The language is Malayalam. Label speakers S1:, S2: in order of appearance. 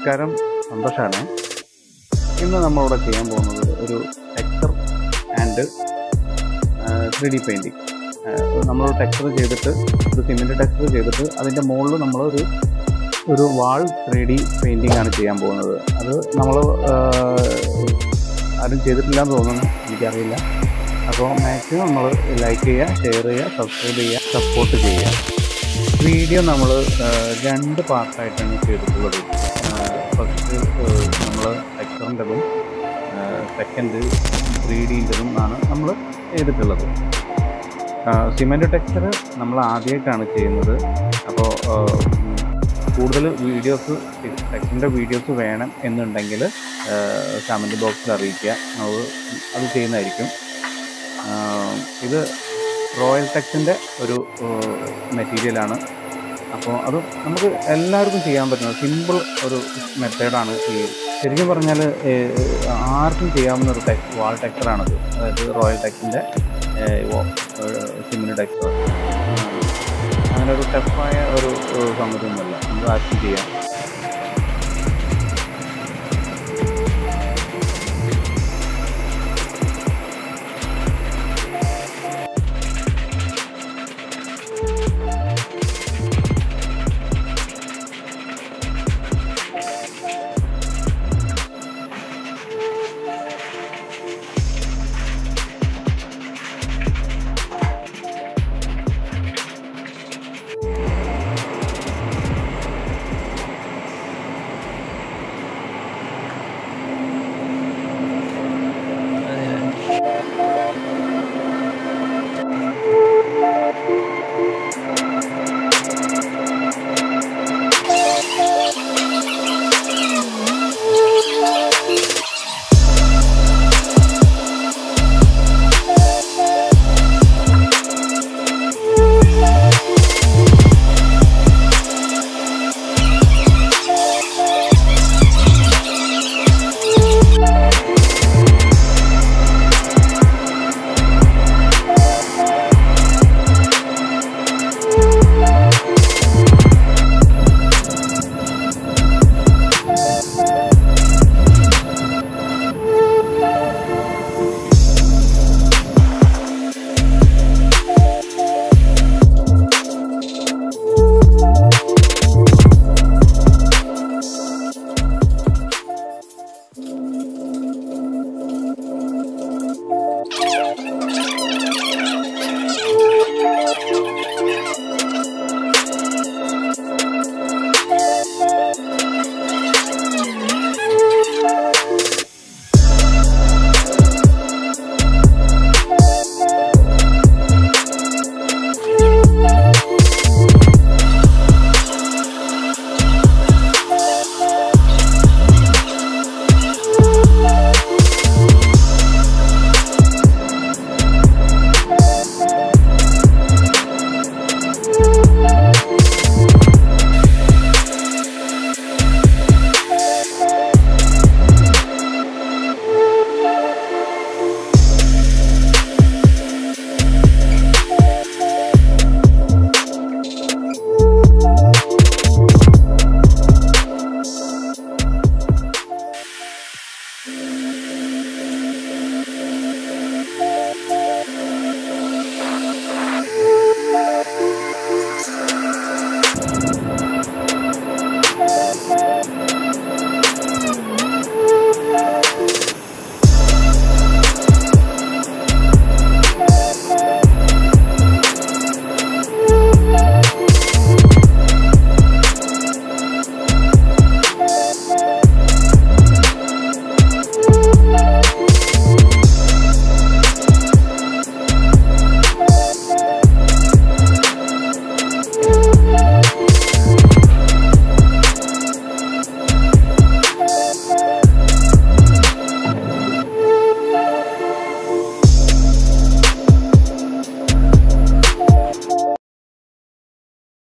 S1: നമസ്കാരം സന്തോഷാണ് ഇന്ന് നമ്മളിവിടെ ചെയ്യാൻ പോകുന്നത് ഒരു texture and three D painting നമ്മൾ ടെക്സ്ചർ ചെയ്തിട്ട് ഒരു സിമെൻറ്റ് ടെക്സ്ചർ ചെയ്തിട്ട് അതിൻ്റെ മുകളിൽ നമ്മളൊരു ഒരു വാൾ ത്രീ ഡി പെയിൻറ്റിംഗ് ആണ് ചെയ്യാൻ പോകുന്നത് അത് നമ്മൾ ആരും ചെയ്തിട്ടില്ല എന്ന് തോന്നുന്നു എനിക്കറിയില്ല അപ്പോൾ മാക്സിമം നമ്മൾ ലൈക്ക് ചെയ്യുക ഷെയർ ചെയ്യുക സബ്സ്ക്രൈബ് ചെയ്യുക സപ്പോർട്ട് ചെയ്യുക വീഡിയോ നമ്മൾ രണ്ട് പാർട്ടായിട്ടാണ് ചെയ്തിട്ടുള്ളത് ഫസ്റ്റ് നമ്മൾ ടെക്സ്റ്ററിൻ്റെതും സെക്കൻഡ് ത്രീ ഡീൻ്റെതും ആണ് നമ്മൾ ചെയ്തിട്ടുള്ളത് സിമെൻറ്റ് ടെക്സ്ചർ നമ്മൾ ആദ്യമായിട്ടാണ് ചെയ്യുന്നത് അപ്പോൾ കൂടുതൽ വീഡിയോസ് ടെക്സ്റ്റിൻ്റെ വീഡിയോസ് വേണം എന്നുണ്ടെങ്കിൽ കമൻറ്റ് ബോക്സിൽ അറിയിക്കുക നമ്മൾ അത് ചെയ്യുന്നതായിരിക്കും ആഹ് ഇത് റോയൽ ടെക്സിൻ്റെ ഒരു മെറ്റീരിയലാണ് അപ്പോൾ അത് നമുക്ക് എല്ലാവർക്കും ചെയ്യാൻ പറ്റുന്ന സിമ്പിൾ ഒരു മെത്തേഡാണ് ഈ ശരിക്കും പറഞ്ഞാൽ ആർക്കും ചെയ്യാവുന്ന ഒരു ടെക് വാൾ ടെക്സ്റ്ററാണത് അതായത് റോയൽ ടെക്സിൻ്റെ സിമ്മിന് ടെക്സ്റ്റർ അങ്ങനെ ഒരു ടഫായ ഒരു സംഗതിയൊന്നുമല്ല നമുക്ക് ആർക്കും ചെയ്യാം